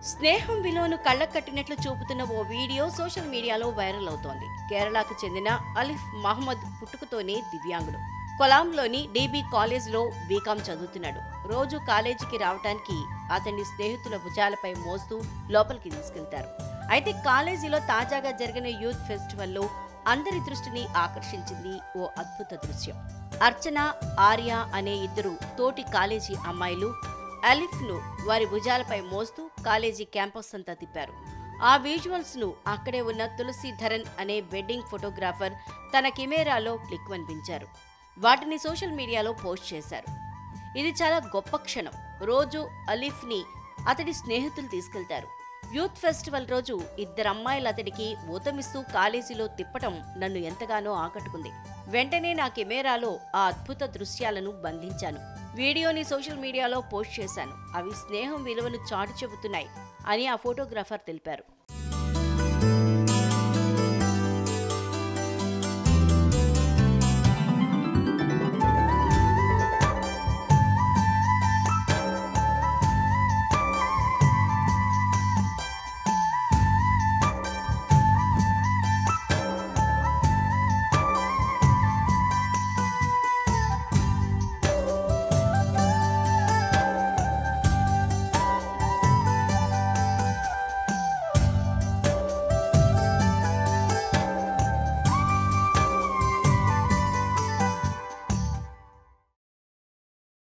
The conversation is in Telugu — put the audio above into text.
స్నేహం విలువను కళ్ళకు కట్టినట్లు చూపుతున్న ఓ వీడియో సోషల్ మీడియాలో వైరల్ అవుతోంది కేరళకు చెందిన అలిఫ్ మహమ్మద్ పుట్టుకతోనే దివ్యాంగుడు కొలాంలోని డీబీ కాలేజ్లో బీకాం చదువుతున్నాడు రోజు కాలేజీకి రావటానికి అతని స్నేహితుల భుజాలపై మోస్తూ లోపలికి తీసుకెళ్తారు అయితే కాలేజీలో తాజాగా జరిగిన యూత్ ఫెస్టివల్లో అందరి దృష్టిని ఆకర్షించింది ఓ అద్భుత దృశ్యం అర్చన ఆర్య అనే ఇద్దరు తోటి కాలేజీ అమ్మాయిలు అలిఫ్ను వారి భుజాలపై మోస్తూ కాలేజీ క్యాంపస్ అంతా తిప్పారు ఆ విజువల్స్ ను అక్కడే ఉన్న తులసీధరన్ అనే వెడ్డింగ్ ఫోటోగ్రాఫర్ తన కెమెరాలో క్లిక్ అనిపించారు వాటిని సోషల్ మీడియాలో పోస్ట్ చేశారు ఇది చాలా గొప్ప క్షణం రోజు అలీఫ్ని అతడి స్నేహితులు తీసుకెళ్తారు యూత్ ఫెస్టివల్ రోజు ఇద్దరు అమ్మాయిలు అతడికి ఊతమిస్తూ కాలేజీలో తిప్పటం నన్ను ఎంతగానో ఆకట్టుకుంది వెంటనే నా కెమెరాలో ఆ అద్భుత దృశ్యాలను బంధించాను వీడియోని సోషల్ మీడియాలో పోస్ట్ చేశాను అవి స్నేహం విలువను చాటు చెబుతున్నాయి అని ఆ ఫోటోగ్రాఫర్ తెలిపారు